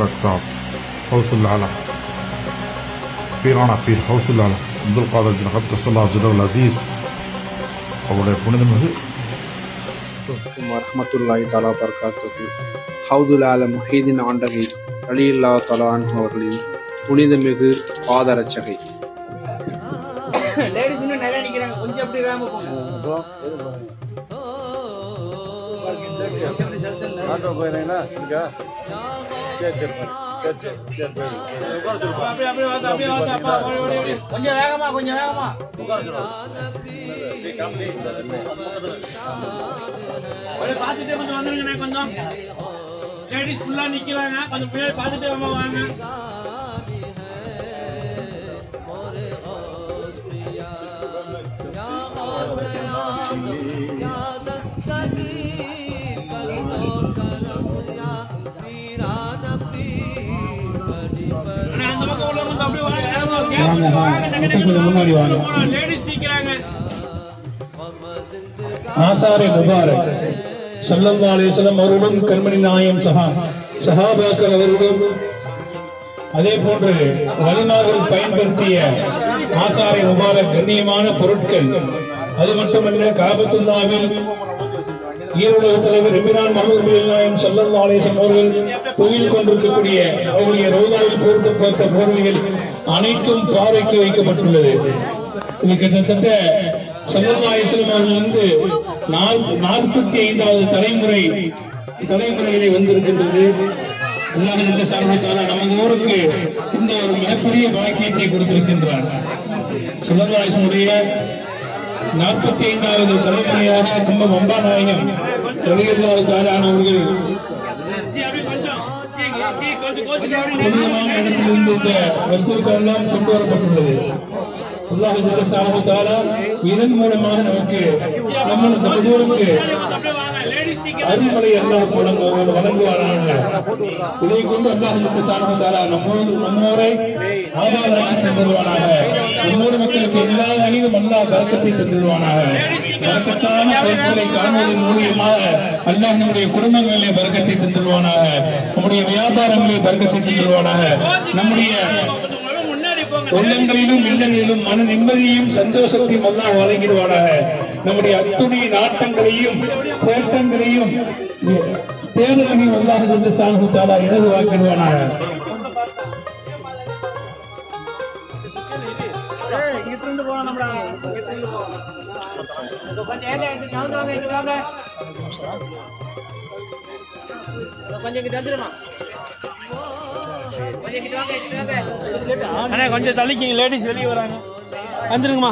அத்தாப் ஹவுசுல் ஆலம் பீரானா பீர் ஹவுசுல் ஆலம் அப்துல் காதர் ஜின் அப்துல்லா ஜுடல் அசீஸ் அவருடைய புனிதமிகு வரமத்துல்லாஹி தாலா பர்காத்துக்கு ஹவுதுல் ஆலம் முஹீதின் ஆண்டகை அலியுல்லா தலான் அவர்களின் புனிதமிகு பாதரட்சகை லேடிஸ் இன்னும் நிறைய நிக்கிறாங்க கொஞ்சம் அப்படி வேகமா போங்க ஆட்டோ போயிடுறீங்களா இருக்கா சரி சரி சரி சரி சரி போயிடுங்க அப்படியே அப்படியே வாங்க அப்படியே வாங்க அப்பா ஓடி ஓடி ஓடி கொஞ்சம் வேகமா கொஞ்சம் வேகமா அப்படியே பார்த்துட்டே கொஞ்சம் வந்துருங்க கொஞ்சம் லேடிஸ் ஃபுல்லா நிக்கிறாங்க கொஞ்சம் பின்னாடி பார்த்துட்டே வாங்க வாங்க அண்ணா, அந்த பக்கம் உள்ளவங்க அப்படியே வாங்க வேகமா வாங்க, வாங்க. இன்னும் கொஞ்சம் முன்னாடி வாங்க. லேடிஸ் நிக்கிறாங்க ஆசாரி முபாரக் சல்லல்லா அலிஸ்லம் அவர்களும் கண்மணி நாயம் சஹா சஹாபாக்கள் அவர்களும் அதே போன்று வலிமார்கள் பயன்படுத்திய ஆசாரி முபாரக் கண்ணியமான பொருட்கள் அது மட்டுமல்ல காபத்துல்லாவில் ஈரோடு தலைவர் எமிரான் முகமது நாயம் சல்லல்லா அலிஸ்லம் அவர்கள் தொழில் கொண்டிருக்கக்கூடிய அவருடைய ரோதாவில் பொருத்தப்பட்ட போர்வைகள் அனைத்தும் பாறைக்கு வைக்கப்பட்டுள்ளது இது கிட்டத்தட்ட சல்லல்லா அலிஸ்லம் அவர்களிருந்து நாற்பத்தி ஐந்தாவது தலைமுறை தலைமுறையிலே வந்திருக்கின்றது அல்லாஹ் நல்ல சார்பத்தால நமது ஊருக்கு இந்த ஒரு மிகப்பெரிய பாக்கியத்தை கொடுத்திருக்கின்றார் சல்லல்லா அலிஸ்லமுடைய நாற்பத்தி ஐந்தாவது தலைமுறையாக கும்பம் அம்பாநாயகம் தொழிலாளர் தாரானவர்கள் சரி, அப்படியே கொஞ்சம் சரி, சரி, கொஞ்சம் கொஞ்சம் புனிதமான இடத்திலிருந்து இந்த வஸ்துக்கள் எல்லாம் கொண்டு வரப்பட்டுள்ளது அல்லாஹ் ஜல்ல ஷானஹு தஆலா இதன் மூலமாக நமக்கு நம்ம நமது ஊருக்கு அப்படியே வாங்க லேடிஸ் நிக்கிறாங்க அருள்மலை அல்லாஹ் வழங்கு வழங்குவாராக இதை கொண்டு அல்லாஹ் ஜல்ல ஷானஹு தஆலா நம்மோடு நம்மோரை ஆபாதாக்கி தந்துருவானாக நம்மூர் மக்களுக்கு எல்லா வகையிலும் அல்லாஹ் பரக்கத்தை தந்துருவானாக பரக்கத்தான பொருட்களை காணுவதன் மூலியமாக அல்லாஹ் நம்முடைய குடும்பங்களிலே பரக்கத்தை தந்துருவானாக நம்முடைய வியாபாரங்களிலே பரக்கத்தை தந்துருவானாக நம்முடைய கொஞ்சம் முன்னாடி போங்க உள்ளங்களிலும் இல்லங்களிலும் மன நிம்மதியும் சந்தோஷத்தையும் அல்லாஹ் வழங்கிடுவானாக நம்முடைய அத்துணை நாட்டங்களையும் கோட்டங்களையும் தேர்தலையும் அல்லாஹ் வந்து சாணு தாலா இலகுவாக்கிடுவானாக கொஞ்சம் ஏங்க, இங்க கவுந்து வாங்க, இங்க வாங்க. கொஞ்சம் இங்கிட்டு வந்துருமா கொஞ்சம் இங்கிட்டு வாங்க, இங்கிட்டு வாங்க. அண்ணா கொஞ்சம் தள்ளிக்கிங்க லேடிஸ் வெளியே வராங்க வந்துருங்கம்மா